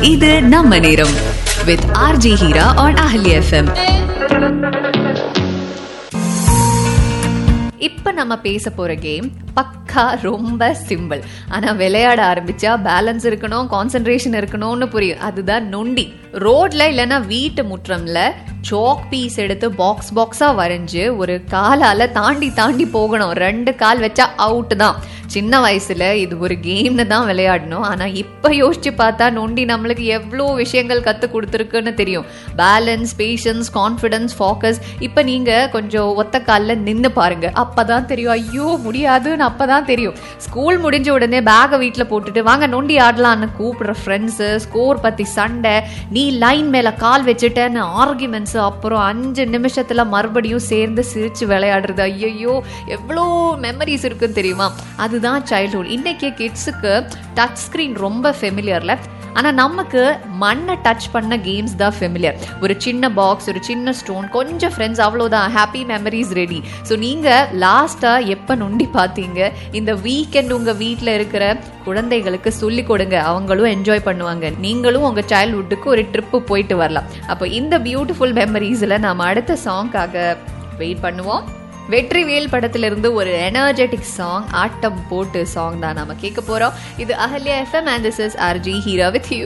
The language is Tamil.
இது நம்ம நேரம் with RJ Heera on Ahali FM இப்ப நம்ம பேச போற கேம் பக்கா ரொம்ப சிம்பிள் ஆனா விளையாட ஆரம்பிச்சா பேலன்ஸ் இருக்கணும் கான்சென்ட்ரேஷன் இருக்கணும்னு புரியும் அதுதான் நொண்டி ரோட்ல இல்லைன்னா வீட்டு முற்றம்ல சாக் பீஸ் எடுத்து பாக்ஸ் பாக்ஸா வரைஞ்சு ஒரு காலால தாண்டி தாண்டி போகணும் ரெண்டு கால் வச்சா அவுட் தான் சின்ன வயசுல இது ஒரு கேம்னு தான் விளையாடணும் ஆனா இப்ப யோசிச்சு பார்த்தா நொண்டி நம்மளுக்கு எவ்வளோ விஷயங்கள் கத்து கொடுத்துருக்குன்னு தெரியும் பேலன்ஸ் பேஷன்ஸ் கான்ஃபிடன்ஸ் ஃபோக்கஸ் இப்ப நீங்க கொஞ்சம் ஒத்த காலில் நின்று பாருங்க அப்பதான் தெரியும் ஐயோ முடியாதுன்னு அப்பதான் தெரியும் ஸ்கூல் முடிஞ்ச உடனே பேகை வீட்டில் போட்டுட்டு வாங்க நொண்டி ஆடலான்னு கூப்பிடுற ஃப்ரெண்ட்ஸு ஸ்கோர் பத்தி சண்டை நீ லைன் மேல கால் வச்சுட்டேன்னு ஆர்குமெண்ட்ஸ் அப்புறம் அஞ்சு நிமிஷத்துல மறுபடியும் சேர்ந்து சிரிச்சு விளையாடுறது ஐயோ எவ்வளோ மெமரிஸ் இருக்குன்னு தெரியுமா அதுதான் சைல்ட்ஹுட் இன்னைக்கு கிட்ஸுக்கு டச் ஸ்க்ரீன் ரொம்ப ஃபெமிலியர்ல ஆனா நமக்கு மண்ணை டச் பண்ண கேம்ஸ் தான் ஃபெமிலியர் ஒரு சின்ன பாக்ஸ் ஒரு சின்ன ஸ்டோன் கொஞ்சம் ஃப்ரெண்ட்ஸ் அவ்வளோதான் ஹாப்பி மெமரிஸ் ரெடி ஸோ நீங்க லாஸ்டா எப்போ நொண்டி பார்த்தீங்க இந்த வீக்கெண்ட் உங்க வீட்டில் இருக்கிற குழந்தைகளுக்கு சொல்லி கொடுங்க அவங்களும் என்ஜாய் பண்ணுவாங்க நீங்களும் உங்க சைல்ட்ஹுட்டுக்கு ஒரு ட்ரிப்பு போயிட்டு வரலாம் அப்போ இந்த பியூட்டிஃபுல் மெமரிஸில் நாம அடுத்த சாங்காக வெயிட் பண்ணுவோம் வெற்றி வேல் படத்திலிருந்து ஒரு எனர்ஜெட்டிக் சாங் ஆட்டம் போட்டு சாங் தான் நாம கேட்க போறோம் இது Ahalya FM and this is RJ Heera with you